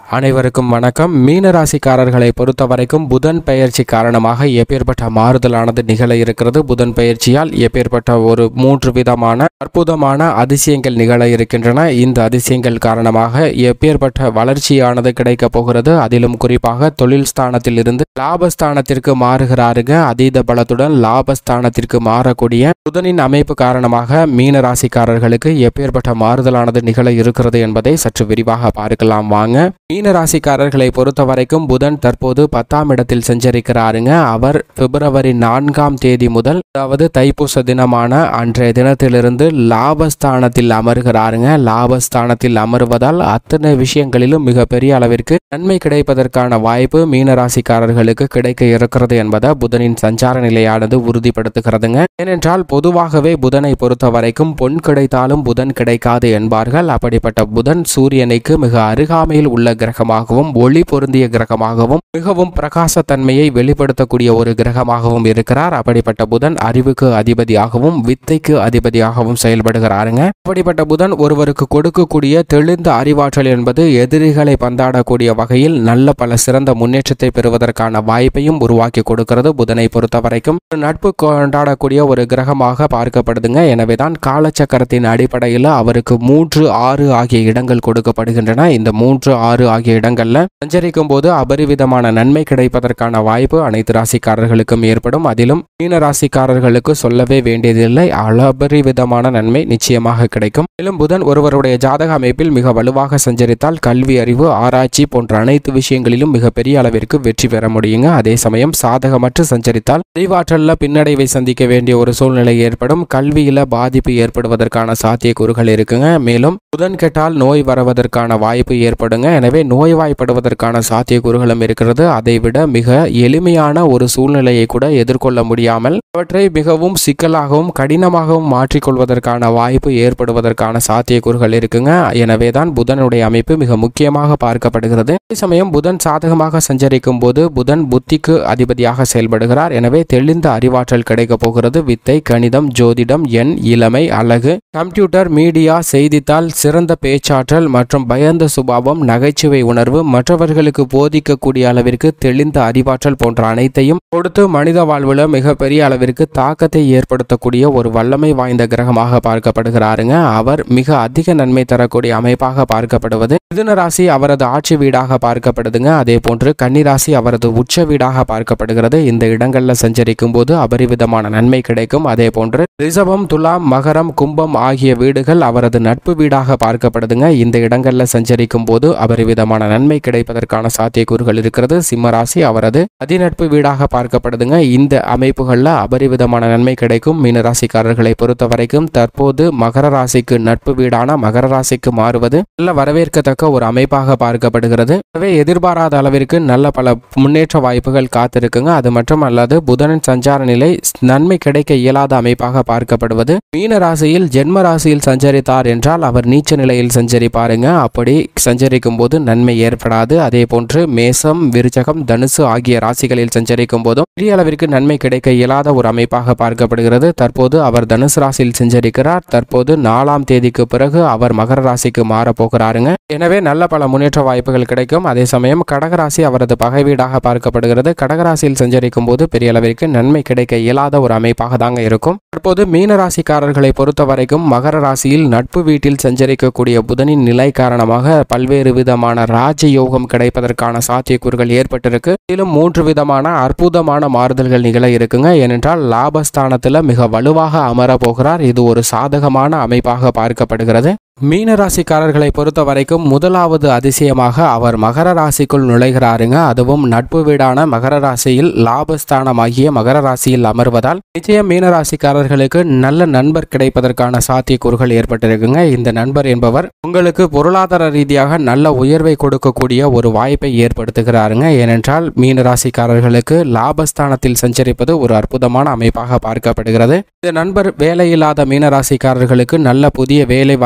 அனைவருக்கும் வணக்கம் மீன ராசிக்காரர்களை பொறுத்த வரைக்கும் புதன் பெயர்ச்சி காரணமாக எப்பேற்பட்ட மாறுதலானது நிகழ இருக்கிறது புதன் பெயர்ச்சியால் எப்பேற்பட்ட ஒரு மூன்று விதமான அற்புதமான அதிசயங்கள் நிகழ இருக்கின்றன இந்த அதிசயங்கள் காரணமாக எப்பேற்பட்ட வளர்ச்சியானது கிடைக்க போகிறது அதிலும் குறிப்பாக தொழில் ஸ்தானத்தில் இருந்து லாபஸ்தானத்திற்கு மாறுகிறாருங்க அதீத பலத்துடன் லாபஸ்தானத்திற்கு மாறக்கூடிய புதனின் அமைப்பு காரணமாக மீன ராசிக்காரர்களுக்கு எப்பேற்பட்ட மாறுதலானது நிகழ இருக்கிறது என்பதை சற்று விரிவாக பார்க்கலாம் வாங்க மீன ராசிக்காரர்களை பொறுத்த வரைக்கும் புதன் தற்போது பத்தாம் இடத்தில் செஞ்சரிக்கிறாருங்க அவர் பிப்ரவரி நான்காம் தேதி முதல் அதாவது தைப்பூச தினமான அன்றைய தினத்திலிருந்து லாபஸ்தானத்தில் அமர்கிறாருங்க லாபஸ்தானத்தில் அமர்வதால் அத்தனை விஷயங்களிலும் மிகப்பெரிய அளவிற்கு நன்மை கிடைப்பதற்கான வாய்ப்பு மீன ராசிக்காரர்களுக்கு கிடைக்க இருக்கிறது என்பதை புதனின் சஞ்சார நிலையானது உறுதிப்படுத்துகிறதுங்க ஏனென்றால் பொதுவாகவே புதனை பொறுத்த வரைக்கும் பொன் கிடைத்தாலும் புதன் கிடைக்காது என்பார்கள் அப்படிப்பட்ட புதன் சூரியனுக்கு மிக அருகாமையில் உள்ள கிரகமாகவும் ஒளி பொருந்திய கிரகமாகவும் மிகவும் பிரகாசத்தன்மையை வெளிப்படுத்தக்கூடிய ஒரு கிரகமாகவும் இருக்கிறார் அப்படிப்பட்ட புதன் அறிவுக்கு அதிபதியாகவும் வித்தைக்கு அதிபதியாகவும் செயல்படுகிறாருங்க அப்படிப்பட்ட புதன் ஒருவருக்கு கொடுக்கக்கூடிய தெளிந்த அறிவாற்றல் என்பது எதிரிகளை பந்தாடக்கூடிய வகையில் நல்ல பல சிறந்த முன்னேற்றத்தை பெறுவதற்கான வாய்ப்பையும் உருவாக்கி கொடுக்கிறது புதனை பொறுத்த வரைக்கும் ஒரு நட்பு கொண்டாடக்கூடிய ஒரு கிரகமாக பார்க்கப்படுதுங்க எனவேதான் காலச்சக்கரத்தின் அடிப்படையில் அவருக்கு மூன்று ஆறு ஆகிய இடங்கள் கொடுக்கப்படுகின்றன இந்த மூன்று ஆறு ஆகிய இடங்கள்ல சஞ்சரிக்கும் போது அபரிவிதமான நன்மை கிடைப்பதற்கான வாய்ப்பு அனைத்து ராசிக்காரர்களுக்கும் ஏற்படும் அதிலும் மீன ராசிக்காரர்களுக்கு சொல்லவே வேண்டியதில்லை அபரிவிதமான நன்மை நிச்சயமாக கிடைக்கும் மேலும் புதன் ஒருவருடைய ஜாதக அமைப்பில் மிக வலுவாக சஞ்சரித்தால் கல்வி அறிவு ஆராய்ச்சி போன்ற அனைத்து விஷயங்களிலும் மிகப்பெரிய அளவிற்கு வெற்றி பெற முடியுங்க அதே சமயம் சாதகமற்று சஞ்சரித்தால் அறிவாற்றல்ல பின்னடைவை சந்திக்க வேண்டிய ஒரு சூழ்நிலை ஏற்படும் கல்வியில பாதிப்பு ஏற்படுவதற்கான சாத்தியக்கூறுகள் இருக்குங்க மேலும் புதன் கெட்டால் நோய் வருவதற்கான வாய்ப்பு ஏற்படுங்க எனவே நோய்வாய்ப்படுவதற்கான சாத்தியக்கூறுகளும் இருக்கிறது அதைவிட மிக எளிமையான ஒரு சூழ்நிலையை கூட எதிர்கொள்ள முடியாமல் அவற்றை மிகவும் சிக்கலாகவும் கடினமாகவும் மாற்றிக்கொள்வதற்கான வாய்ப்பு ஏற்படுவதற்கான சாத்தியக்கூறுகள் இருக்குங்க எனவே தான் புதனுடைய அமைப்பு மிக முக்கியமாக பார்க்கப்படுகிறது அதே சமயம் புதன் சாதகமாக சஞ்சரிக்கும் போது புதன் புத்திக்கு அதிபதியாக செயல்படுகிறார் எனவே தெளிந்த அறிவாற்றல் கிடைக்க போகிறது வித்தை கணிதம் ஜோதிடம் எண் இளமை அழகு கம்ப்யூட்டர் மீடியா செய்தித்தாள் சிறந்த பேச்சாற்றல் மற்றும் பயந்த சுபாவம் நகைச்சுவை உணர்வு மற்றவர்களுக்கு போதிக்கக்கூடிய அளவிற்கு தெளிந்த அறிவாற்றல் போன்ற அனைத்தையும் கொடுத்து மனித வாழ்வுல மிகப்பெரிய அளவிற்கு தாக்கத்தை ஏற்படுத்தக்கூடிய ஒரு வல்லமை வாய்ந்த கிரகமாக பார்க்கப்படுகிறாருங்க அவர் மிக அதிக நன்மை தரக்கூடிய அமைப்பாக பார்க்கப்படுவது மிதுன ராசி அவரது ஆட்சி வீடாக பார்க்கப்படுதுங்க அதே போன்று கன்னிராசி அவரது உச்ச வீடாக பார்க்கப்படுகிறது இந்த இடங்கள்ல சஞ்சரிக்கும் போது அபரிவிதமான நன்மை கிடைக்கும் அதே போன்று ரிஷபம் துலாம் மகரம் கும்பம் ஆகிய வீடுகள் அவரது நட்பு வீடாக பார்க்கப்படுதுங்க இந்த இடங்கள்ல சஞ்சரிக்கும் போது அபரிவிதமான நன்மை கிடைப்பதற்கான சாத்தியக்கூறுகள் இருக்கிறது சிம்ம ராசி அவரது அதிநட்பு வீடாக பார்க்கப்படுதுங்க இந்த அமைப்புகள்ல அபரிவிதமான நன்மை கிடைக்கும் மீன ராசிக்காரர்களை பொறுத்த வரைக்கும் தற்போது மகர ராசிக்கு நட்பு வீடான மகர ராசிக்கு மாறுவது நல்ல வரவேற்கத்தக்க ஒரு அமைப்பாக பார்க்கப்படுகிறது எனவே எதிர்பாராத அளவிற்கு நல்ல பல முன்னேற்ற வாய்ப்புகள் காத்திருக்குங்க அது மட்டும் அல்லாது புதனின் சஞ்சார நிலை நன்மை கிடைக்க இயலாத அமைப்பாக பார்க்கப்படுவது மீன ராசியில் ஜென்ம ராசியில் சஞ்சரித்தார் என்றால் அவர் நீச்ச நிலையில் சஞ்சரிப்பாருங்க அப்படி சஞ்சரிக்கும் போது நன்மை ஏற்படாது அதே போன்று மேசம் விருச்சகம் தனுசு ஆகிய ராசிகளில் சஞ்சரிக்கும் போதும் பெரிய அளவிற்கு நன்மை கிடைக்க இயலாத ஒரு அமைப்பாக பார்க்கப்படுகிறது தற்போது அவர் தனுசு ராசியில் சஞ்சரிக்கிறார் தற்போது நாலாம் தேதிக்கு பிறகு அவர் மகர ராசிக்கு மாற போகிறாருங்க எனவே நல்ல பல முன்னேற்ற வாய்ப்புகள் கிடைக்கும் அதே சமயம் கடகராசி அவரது பகை வீடாக பார்க்கப்படுகிறது கடகராசியில் சஞ்சரிக்கும் போது பெரிய அளவிற்கு நன்மை கிடைக்க இயலாத ஒரு அமைப்பாக தாங்க இருக்கும் தற்போது மீன ராசிக்காரர்களை பொறுத்த வரைக்கும் மகர ராசியில் நட்பு வீட்டில் சஞ்சரிக்கக்கூடிய புதனின் நிலை காரணமாக பல்வேறு விதமான ராஜ யோகம் கிடைப்பதற்கான சாத்தியக்கூறுகள் ஏற்பட்டிருக்கு இதிலும் மூன்று விதமான அற்புதமான மாறுதல்கள் நிகழ இருக்குங்க ஏனென்றால் லாபஸ்தானத்துல மிக வலுவாக அமர போகிறார் இது ஒரு சாதகமான அமைப்பாக பார்க்கப்படுகிறது மீன ராசிக்காரர்களை பொறுத்த வரைக்கும் முதலாவது அதிசயமாக அவர் மகர ராசிக்குள் நுழைகிறாருங்க அதுவும் நட்பு வீடான மகர ராசியில் லாபஸ்தானமாகிய மகர ராசியில் அமர்வதால் நிச்சயம் மீன ராசிக்காரர்களுக்கு நல்ல நண்பர் கிடைப்பதற்கான சாத்தியக்கூறுகள் ஏற்பட்டிருக்குங்க இந்த நண்பர் என்பவர் உங்களுக்கு பொருளாதார ரீதியாக நல்ல உயர்வை கொடுக்கக்கூடிய ஒரு வாய்ப்பை ஏற்படுத்துகிறாருங்க ஏனென்றால் மீன ராசிக்காரர்களுக்கு லாபஸ்தானத்தில் சஞ்சரிப்பது ஒரு அற்புதமான அமைப்பாக பார்க்கப்படுகிறது இந்த நண்பர் வேலையில்லாத மீன ராசிக்காரர்களுக்கு நல்ல புதிய வேலை வாய்ப்பை உருவாக்கி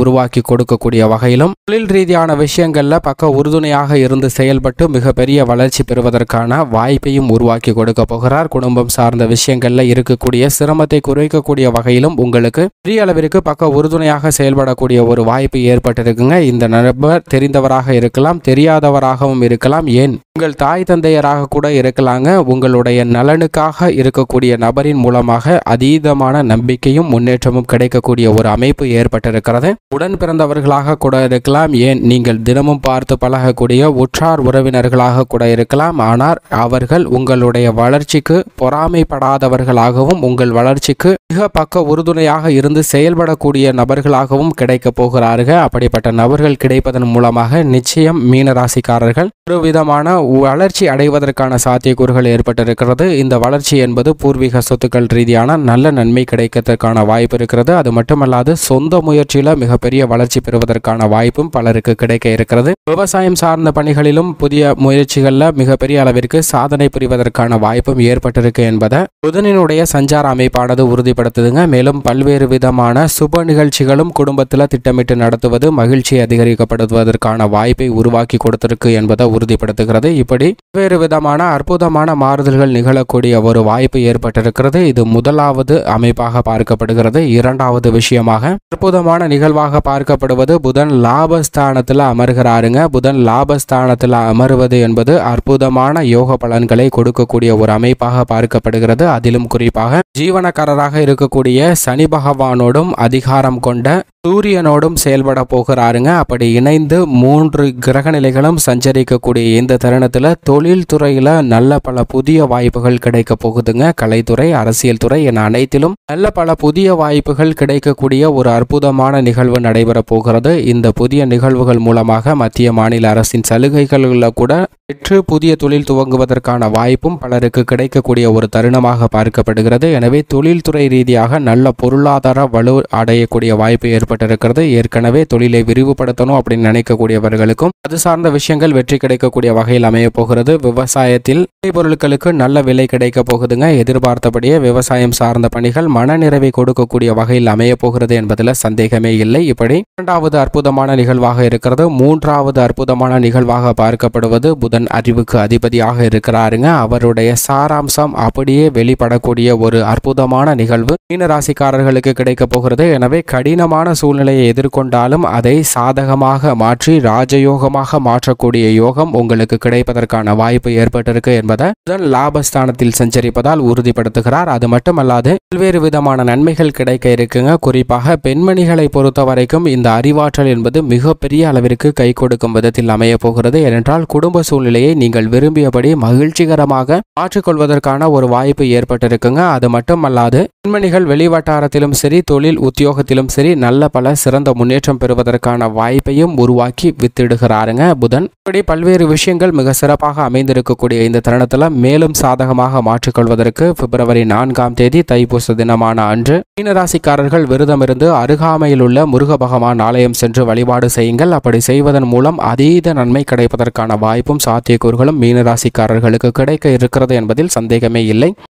உருவாக்கி கொடுக்கக்கூடிய வகையிலும் தொழில் ரீதியான விஷயங்கள்ல பக்க உறுதுணையாக இருந்து செயல்பட்டு மிகப்பெரிய வளர்ச்சி பெறுவதற்கான வாய்ப்பையும் உருவாக்கி கொடுக்க போகிறார் குடும்பம் சார்ந்த விஷயங்கள்ல இருக்கக்கூடிய சிரமத்தை குறைக்கக்கூடிய வகையிலும் உங்களுக்கு பெரிய அளவிற்கு பக்க உறுதுணையாக செயல்படக்கூடிய ஒரு வாய்ப்பு ஏற்பட்டிருக்குங்க இந்த நபர் தெரிந்தவராக இருக்கலாம் தெரியாதவராகவும் இருக்கலாம் ஏன் உங்கள் தாய் தந்தையராக கூட இருக்கலாங்க உங்களுடைய நலனுக்காக இருக்கக்கூடிய நபரின் மூலமாக அதீதமான நம்பிக்கையும் முன்னேற்றமும் கிடைக்கக்கூடிய ஒரு அமைப்பு ஏற்பட்டிருக்கிறது உடன் பிறந்தவர்களாக கூட இருக்கலாம் ஏன் நீங்கள் தினமும் பார்த்து பழகக்கூடிய உற்றார் உறவினர்களாக கூட இருக்கலாம் ஆனால் அவர்கள் உங்களுடைய வளர்ச்சிக்கு பொறாமைப்படாதவர்களாகவும் உங்கள் வளர்ச்சிக்கு மிக பக்க உறுதுணையாக இருந்து செயல்படக்கூடிய நபர்களாகவும் கிடைக்க போகிறார்கள் அப்படிப்பட்ட நபர்கள் கிடைப்பதன் மூலமாக நிச்சயம் மீனராசிக்காரர்கள் ஒரு விதமான வளர்ச்சி அடைவதற்கான சாத்தியக்கூறுகள் ஏற்பட்டிருக்கிறது இந்த வளர்ச்சி என்பது பூர்வீக சொத்துக்கள் ரீதியான நல்ல நன்மை கிடைக்கிறதுக்கான வாய்ப்பு இருக்கிறது அது மட்டுமல்லாது சொந்த முயற்சியில மிகப்பெரிய வளர்ச்சி பெறுவதற்கான வாய்ப்பும் பலருக்கு கிடைக்க இருக்கிறது விவசாயம் சார்ந்த பணிகளிலும் புதிய முயற்சிகளில் மிகப்பெரிய அளவிற்கு சாதனை புரிவதற்கான வாய்ப்பும் ஏற்பட்டிருக்கு என்பதை புதனினுடைய சஞ்சார அமைப்பானது உறுதிப்படுத்துதுங்க மேலும் பல்வேறு விதமான சுப நிகழ்ச்சிகளும் குடும்பத்தில் திட்டமிட்டு நடத்துவது மகிழ்ச்சி அதிகரிக்கப்படுவதற்கான வாய்ப்பை உருவாக்கி கொடுத்திருக்கு என்பதை உறுதிப்படுத்துகிறது இப்படி வேறு விதமான அற்புதமான மாறுதல்கள் நிகழக்கூடிய ஒரு வாய்ப்பு ஏற்பட்டிருக்கிறது இது முதலாவது அமைப்பாக பார்க்கப்படுகிறது இரண்டாவது விஷயமாக அற்புதமான நிகழ்வாக பார்க்கப்படுவது புதன் லாபஸ்தானத்தில் அமர்கிறாருங்க புதன் லாபஸ்தானத்தில் அமருவது என்பது அற்புதமான யோக பலன்களை கொடுக்கக்கூடிய ஒரு அமைப்பாக பார்க்கப்படுகிறது அதிலும் குறிப்பாக ஜீவனக்காரராக இருக்கக்கூடிய சனி பகவானோடும் அதிகாரம் கொண்ட சூரியனோடும் செயல்பட போகிறாருங்க அப்படி இணைந்து மூன்று கிரக நிலைகளும் சஞ்சரிக்கக்கூடிய இந்த தருணத்தில் தொழில் துறையில் நல்ல பல புதிய வாய்ப்புகள் கிடைக்க போகுதுங்க கலைத்துறை அரசியல் துறை என அனைத்திலும் நல்ல பல புதிய வாய்ப்புகள் கிடைக்கக்கூடிய ஒரு அற்புதமான நிகழ்வு நடைபெற போகிறது இந்த புதிய நிகழ்வுகள் மூலமாக மத்திய மாநில அரசின் சலுகைகளில் கூட பெற்று புதிய தொழில் துவங்குவதற்கான வாய்ப்பும் பலருக்கு கிடைக்கக்கூடிய ஒரு தருணமாக பார்க்கப்படுகிறது எனவே தொழில்துறை ரீதியாக நல்ல பொருளாதார வலு அடையக்கூடிய வாய்ப்பு ஏற்பட்டிருக்கிறது ஏற்கனவே தொழிலை விரிவுபடுத்தணும் அப்படின்னு நினைக்கக்கூடியவர்களுக்கும் அது சார்ந்த விஷயங்கள் வெற்றி கிடைக்கக்கூடிய வகையில் அமைய போகிறது விவசாயத்தில் பொருட்களுக்கு நல்ல விலை கிடைக்க போகுதுங்க எதிர்பார்த்தபடியே விவசாயம் சார்ந்த பணிகள் மனநிறைவை கொடுக்கக்கூடிய வகையில் அமைய போகிறது என்பதில் சந்தேகமே இல்லை இப்படி இரண்டாவது அற்புதமான நிகழ்வாக இருக்கிறது மூன்றாவது அற்புதமான நிகழ்வாக பார்க்கப்படுவது புதன் அறிவுக்கு அதிபதியாக இருக்கிறாருங்க அவருடைய சாராம்சம் அப்படியே வெளிப்படக்கூடிய ஒரு அற்புதமான நிகழ்வு மீனராசிக்காரர்களுக்கு கிடைக்க போகிறது எனவே கடினமான சூழ்நிலையை எதிர்கொண்டாலும் அதை சாதகமாக மாற்றி ராஜயோகமாக மாற்றக்கூடிய யோகம் உங்களுக்கு கிடைப்பதற்கான வாய்ப்பு ஏற்பட்டிருக்கு என்பதை புதன் லாபஸ்தானத்தில் சஞ்சரிப்பதால் உறுதிப்படுத்துகிறார் அது மட்டுமல்லாது பல்வேறு விதமான நன்மைகள் கிடைக்க இருக்குங்க குறிப்பாக பெண்மணிகளை பொறுத்த வரைக்கும் இந்த அறிவாற்றல் என்பது மிகப்பெரிய அளவிற்கு கை கொடுக்கும் விதத்தில் அமைய போகிறது ஏனென்றால் குடும்ப சூழ்நிலையை நீங்கள் விரும்பியபடி மகிழ்ச்சிகரமாக மாற்றிக்கொள்வதற்கான ஒரு வாய்ப்பு ஏற்பட்டிருக்குங்க அது மட்டுமல்லாது பெண்மணிகள் வெளிவட்டாரத்திலும் சரி தொழில் உத்தியோகத்திலும் சரி நல்ல பல சிறந்த முன்னேற்றம் பெறுவதற்கான வாய்ப்பையும் உருவாக்கி வித்திடுகிறாருங்க புதன் இப்படி பல்வேறு விஷயங்கள் மிக சிறப்பாக அமைந்திருக்கக்கூடிய இந்த தருணத்தில் மேலும் சாதகமாக மாற்றிக்கொள்வதற்கு பிப்ரவரி நான்காம் தேதி தைப்பூச தினமான அன்று மீனராசிக்காரர்கள் விரதமிருந்து அருகாமையில் உள்ள முருக பகவான் ஆலயம் சென்று வழிபாடு செய்யுங்கள் அப்படி செய்வதன் மூலம் அதீத நன்மை கிடைப்பதற்கான வாய்ப்பும் சாத்தியக்கூறுகளும் மீனராசிக்காரர்களுக்கு கிடைக்க இருக்கிறது என்பதில் சந்தேகமே இல்லை